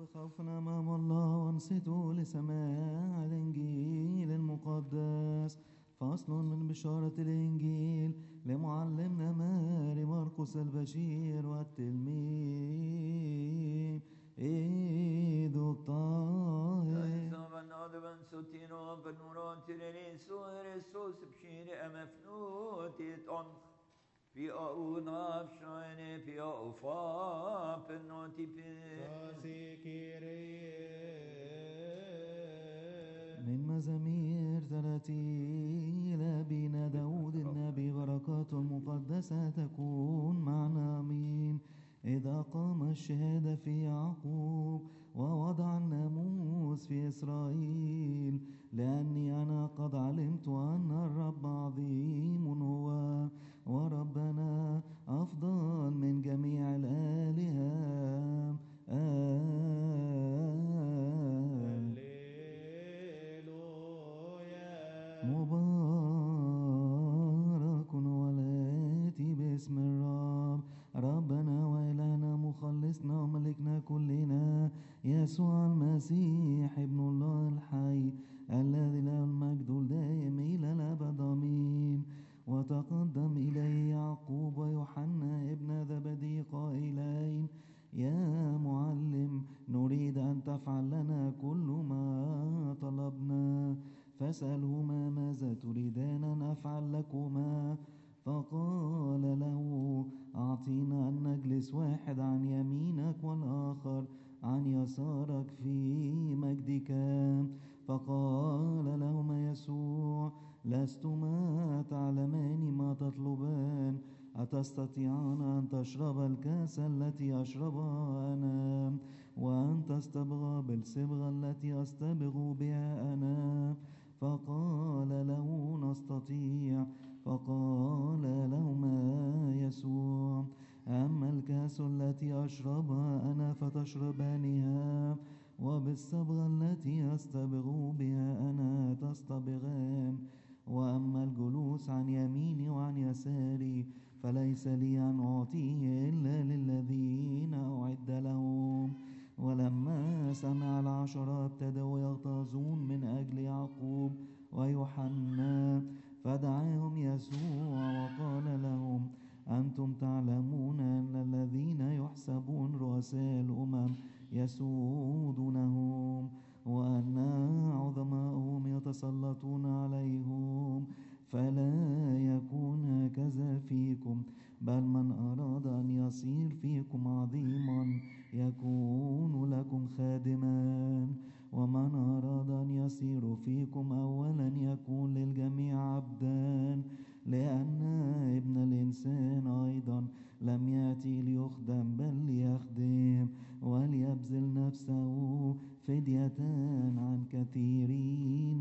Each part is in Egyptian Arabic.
بخوف أمام الله وانصتوا لسماع الإنجيل المقدس فصل من بشارة الإنجيل لمعلمنا ماري مرقس البشير والتلميذ إيد الطاهر Saman adven sotino benuron tireni soere sos bshire emefnutit on في أوناف شاينة في أوفا بنوتي في من مزامير تراتيل أبينا داود النبي بركاته المقدسة تكون معنا أمين إذا قام الشهادة في يعقوب ووضع الناموس في إسرائيل لأني أنا قد علمت أن الرب عظيم هو وربنا أفضل من جميع الآلهة آمين مبارك ولاتي باسم الرب ربنا وإلهنا مخلصنا وملكنا كلنا يسوع المسيح ابن الله الحي الذي له المجد الدائم إلى الأبد آمين وتقدم إليه يعقوب ويوحنا ابن زبدي قائلين يا معلم نريد أن تفعل لنا كل ما طلبنا فاسألهما ماذا تريدان أن أفعل لكما فقال له أعطينا أن نجلس واحد عن يمينك والآخر عن يسارك في مجدك فقال لهما يسوع لستما تعلمان ما تطلبان أتستطيعان أن تشرب الكأس التي أشربها أنا وأن تستبغى بالصبغة التي أستبغ بها أنا فقال له نستطيع فقال لهما يسوع أما الكأس التي أشربها أنا فتشربانها وبالصبغة التي أستبغ بها أنا تصطبغان وأما الجلوس عن يميني وعن يساري فليس لي أن أعطيه إلا للذين أعد لهم ولما سمع العشرة ابتدوا يغتاظون من أجل يعقوب ويوحنا فدعاهم يسوع وقال لهم أنتم تعلمون أن الذين يحسبون رؤساء الأمم يسودونهم وأن عظماءهم يتسلطون عليهم فلا يكون هكذا فيكم بل من أراد أن يصير فيكم عظيما يكون لكم خادما ومن أراد أن يصير فيكم أولا يكون للجميع عبدا لأن ابن الإنسان أيضا لم يأتي ليخدم بل ليخدم وليبذل نفسه فدية عن كثيرين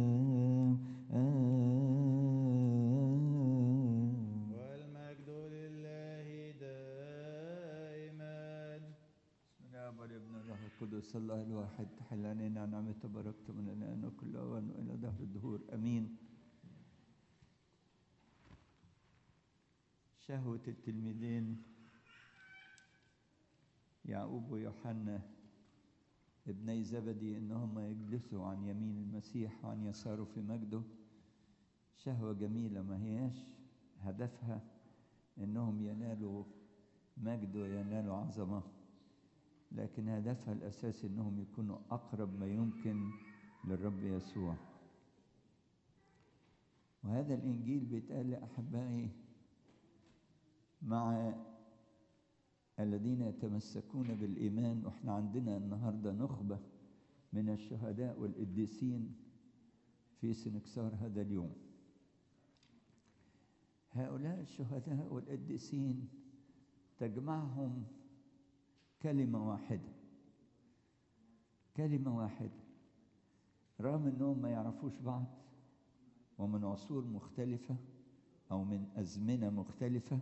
آمين والمجد لله دائما بسم الله والابن الروح القدس الله الواحد تحل علينا نعمة بركة من الآن وكل أوان وإلى دهر الدهور أمين شهوة التلميذين يعقوب ويوحنا ابني زبدي انهم يجلسوا عن يمين المسيح وعن يساره في مجده شهوة جميلة ما هياش هدفها انهم ينالوا مجد وينالوا عظمة لكن هدفها الاساسي انهم يكونوا اقرب ما يمكن للرب يسوع وهذا الانجيل بيتقال لاحبائي مع الذين يتمسكون بالإيمان وإحنا عندنا النهاردة نخبة من الشهداء والقديسين في سنكسار هذا اليوم هؤلاء الشهداء والقديسين تجمعهم كلمة واحدة كلمة واحدة رغم أنهم ما يعرفوش بعض ومن عصور مختلفة أو من أزمنة مختلفة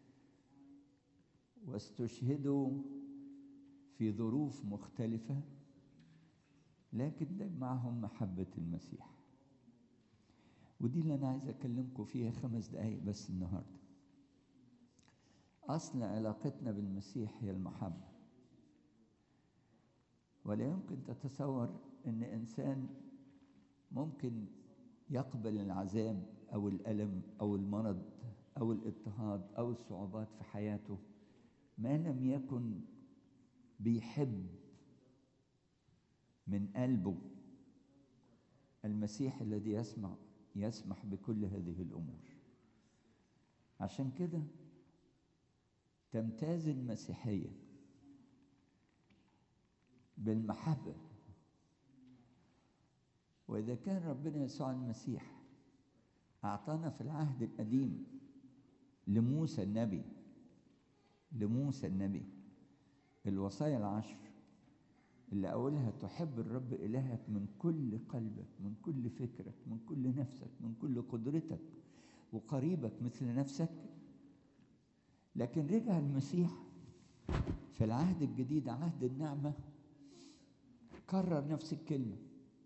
واستشهدوا في ظروف مختلفة لكن تجمعهم محبة المسيح ودي اللي أنا عايز أكلمكم فيها خمس دقايق بس النهاردة أصل علاقتنا بالمسيح هي المحبة ولا يمكن تتصور ان انسان ممكن يقبل العذاب او الالم او المرض او الاضطهاد او الصعوبات في حياته ما لم يكن بيحب من قلبه المسيح الذي يسمع يسمح بكل هذه الامور عشان كده تمتاز المسيحيه بالمحبه واذا كان ربنا يسوع المسيح اعطانا في العهد القديم لموسى النبي لموسى النبي الوصايا العشر اللي أولها تحب الرب إلهك من كل قلبك من كل فكرك من كل نفسك من كل قدرتك وقريبك مثل نفسك لكن رجع المسيح في العهد الجديد عهد النعمة كرر نفس الكلمة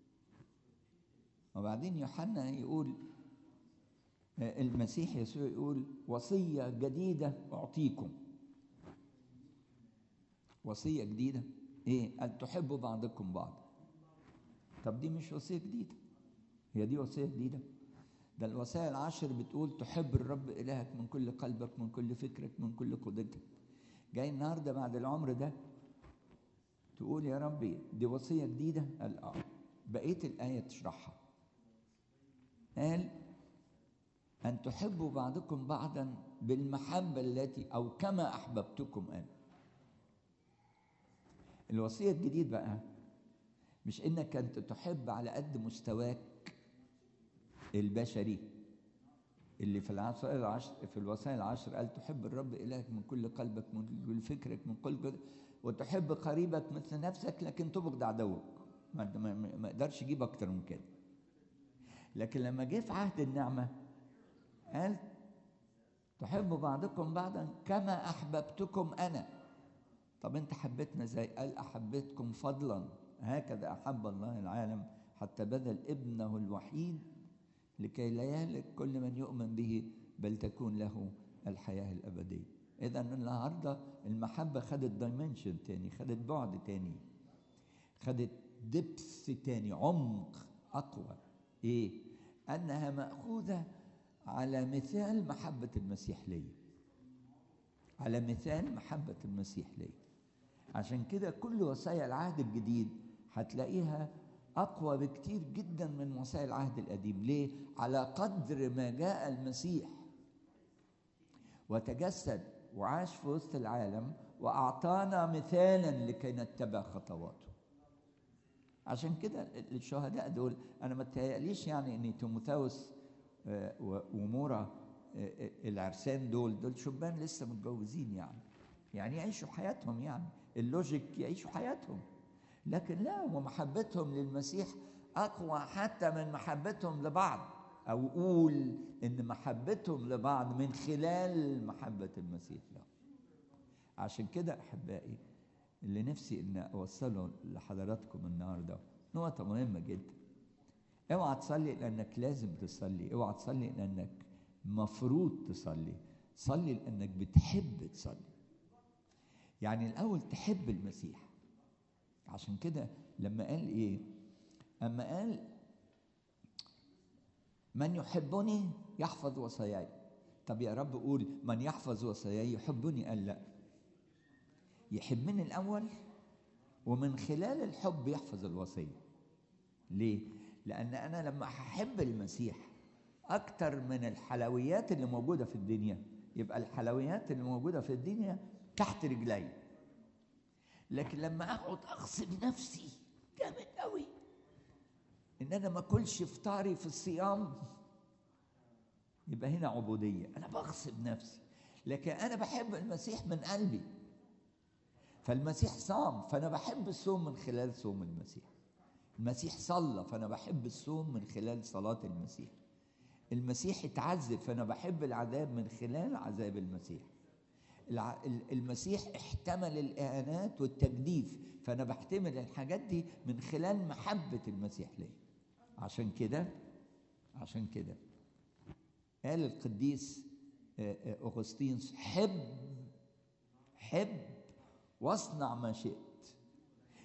وبعدين يوحنا يقول المسيح يسوع يقول وصية جديدة أعطيكم وصية جديدة إيه؟ أن تحبوا بعضكم بعض طب دي مش وصية جديدة هي دي وصية جديدة ده الوصايا العشر بتقول تحب الرب إلهك من كل قلبك من كل فكرك من كل قدرتك جاي النهاردة بعد العمر ده تقول يا ربي دي وصية جديدة قال آه بقية الآية تشرحها قال أن تحبوا بعضكم بعضا بالمحبة التي أو كما أحببتكم أنا الوصية الجديد بقى مش إنك أنت تحب على قد مستواك البشري اللي في الوصايا العشر في الوصايا العشر قال تحب الرب إلهك من كل قلبك من كل فكرك من كل جد وتحب قريبك مثل نفسك لكن تبغض عدوك ما, ما, ما يقدرش يجيب أكتر من كده لكن لما جه في عهد النعمة قال تحبوا بعضكم بعضا كما أحببتكم أنا طب أنت حبيتنا ازاي؟ قال أحبتكم فضلا هكذا أحب الله العالم حتى بذل ابنه الوحيد لكي لا يهلك كل من يؤمن به بل تكون له الحياة الأبدية إذا النهاردة المحبة خدت دايمنشن تاني خدت بعد تاني خدت دبس تاني عمق أقوى إيه؟ أنها مأخوذة على مثال محبة المسيح لي على مثال محبة المسيح لي عشان كده كل وصايا العهد الجديد هتلاقيها أقوى بكتير جدا من وصايا العهد القديم ليه؟ على قدر ما جاء المسيح وتجسد وعاش في وسط العالم وأعطانا مثالا لكي نتبع خطواته عشان كده الشهداء دول أنا ما تهيأليش يعني إن تيموثاوس ومورا العرسان دول دول شبان لسه متجوزين يعني يعني يعيشوا حياتهم يعني اللوجيك يعيشوا حياتهم لكن لا ومحبتهم للمسيح أقوى حتى من محبتهم لبعض أو قول إن محبتهم لبعض من خلال محبة المسيح له عشان كده أحبائي اللي نفسي إن أوصله لحضراتكم النهارده نقطة مهمة جدا اوعى تصلي لأنك لازم تصلي اوعى تصلي لأنك مفروض تصلي صلي لأنك بتحب تصلي يعني الأول تحب المسيح عشان كده لما قال إيه أما قال من يحبني يحفظ وصاياي طب يا رب قول من يحفظ وصاياي يحبني قال لا يحبني الأول ومن خلال الحب يحفظ الوصية ليه؟ لأن أنا لما أحب المسيح أكتر من الحلويات اللي موجودة في الدنيا يبقى الحلويات اللي موجودة في الدنيا تحت رجلي لكن لما أقعد أغصب نفسي جامد قوي إن أنا ما أكلش فطاري في الصيام يبقى هنا عبودية أنا بغصب نفسي لكن أنا بحب المسيح من قلبي فالمسيح صام فأنا بحب الصوم من خلال صوم المسيح المسيح صلى فأنا بحب الصوم من خلال صلاة المسيح المسيح اتعذب فأنا بحب العذاب من خلال عذاب المسيح المسيح احتمل الإهانات والتجديف فأنا بحتمل الحاجات دي من خلال محبة المسيح لي عشان كده عشان كده قال القديس أغسطينوس حب حب واصنع ما شئت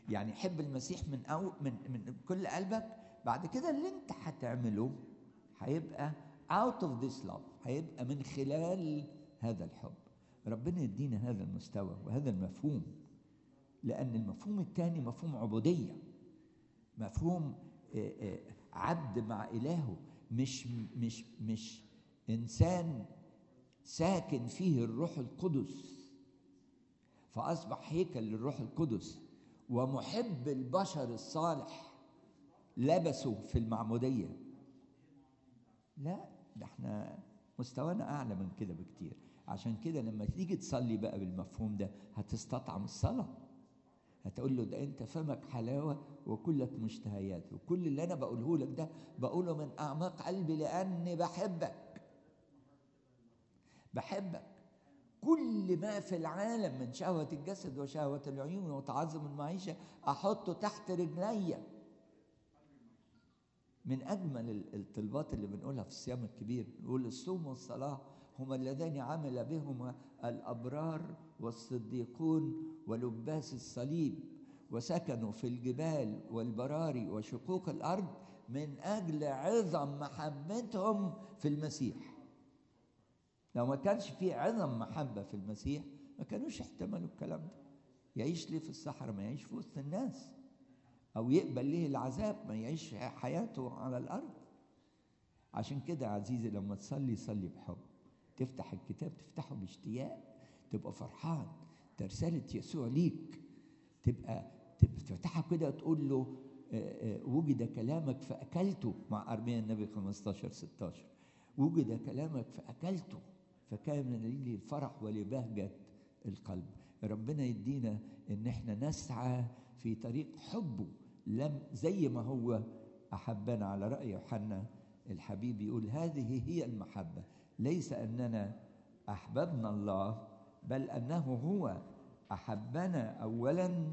يعني حب المسيح من أو من من كل قلبك بعد كده اللي انت هتعمله هيبقى out of this love هيبقى من خلال هذا الحب ربنا يدينا هذا المستوى وهذا المفهوم لأن المفهوم الثاني مفهوم عبودية مفهوم آه، آه، عبد مع إلهه مش مش مش إنسان ساكن فيه الروح القدس فأصبح هيكل للروح القدس ومحب البشر الصالح لبسه في المعمودية لا ده احنا مستوانا أعلى من كده بكتير عشان كده لما تيجي تصلي بقى بالمفهوم ده هتستطعم الصلاة هتقول له ده انت فمك حلاوة وكلك مشتهيات وكل اللي انا بقوله لك ده بقوله من اعماق قلبي لاني بحبك بحبك كل ما في العالم من شهوة الجسد وشهوة العيون وتعظم المعيشة أحطه تحت رجليا من أجمل ال- الطلبات اللي بنقولها في الصيام الكبير نقول الصوم والصلاة هما اللذان عمل بهما الأبرار والصديقون ولباس الصليب وسكنوا في الجبال والبراري وشقوق الأرض من أجل عظم محبتهم في المسيح لو ما كانش في عظم محبة في المسيح ما كانوش احتملوا الكلام ده يعيش ليه في الصحراء ما يعيش في وسط الناس أو يقبل ليه العذاب ما يعيش حياته على الأرض عشان كده عزيزي لما تصلي صلي بحب تفتح الكتاب تفتحه باشتياق تبقى فرحان ده رسالة يسوع ليك تبقى تبقى تفتحها كده تقول له آه، آه، وجد كلامك فأكلته مع أرميا النبي 15 16 وجد كلامك فأكلته فكان لي الفرح ولبهجة القلب ربنا يدينا ان احنا نسعى في طريق حبه لم زي ما هو احبنا على راي يوحنا الحبيب يقول هذه هي المحبه ليس اننا احببنا الله بل انه هو احبنا اولا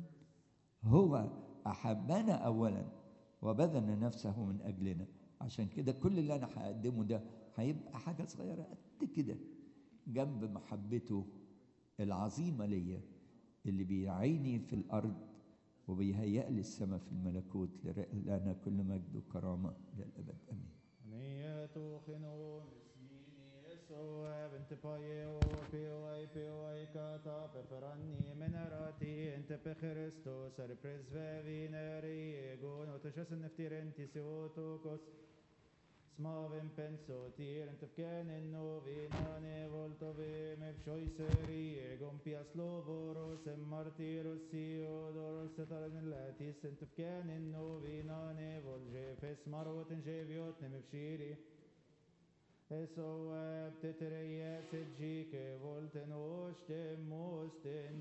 هو احبنا اولا وبذل نفسه من اجلنا عشان كده كل اللي انا هقدمه ده هيبقى حاجه صغيره قد كده جنب محبته العظيمه ليا اللي بيعيني في الارض وبيهيأ لي السماء في الملكوت لر- لنا كل مجد وكرامه للابد امين نية خنون اسميني يسوع بنت باي وفي واي في واي كاتا بفراني من راتي انت بخريستوس ريبريز فينري جون وتشس النفتير انت سيوتوكوس Smaven penso tir inte fken en novina ne volto ve me pshoi seri egon pias lovoros en martiros siodoros etaren latis inte fken en novina ne vol jefes marot en jeviot ne me pshiri Eso ebteterejes edjike volten osten mosten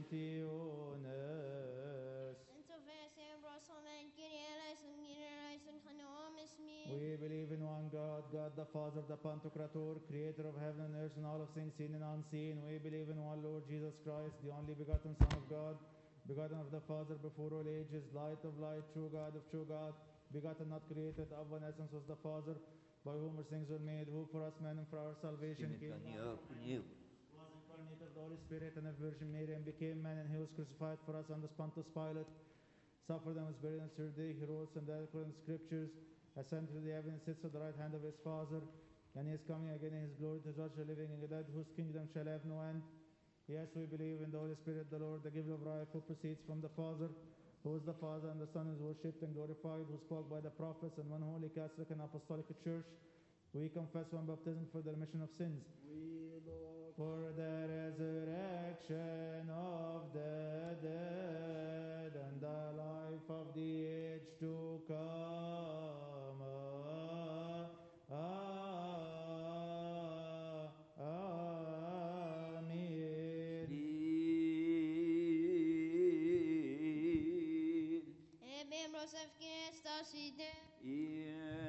tiones Into vese brosomen kyrie eleison kyrie eleison hanom ismi. We believe in one God, God the Father, the Pantocrator, creator of heaven and earth and all of things seen and unseen. We believe in one Lord Jesus Christ, the only begotten Son of God, begotten of the Father before all ages, light of light, true God of true God, begotten, not created, of one essence was the Father, by whom all things were made, who for us men and for our salvation came down was incarnate of the Holy Spirit and of Virgin Mary and became man, and he was crucified for us under Pontius Pilate, suffered and was buried, and third day he rose and died according to the scriptures, ascended to the heavens, sits at the right hand of his Father, and he is coming again in his glory to judge the living and the dead, whose kingdom shall have no end. Yes, we believe in the Holy Spirit, the Lord, the giver of life, who proceeds from the Father, who is the Father, and the Son is worshipped and glorified, who spoke by the prophets, and one holy Catholic and Apostolic Church. We confess one baptism for the remission of sins. We look for the resurrection of the dead and the life of the age to come. Ah, ah, Amen. E membros of Christos ide. Yeah.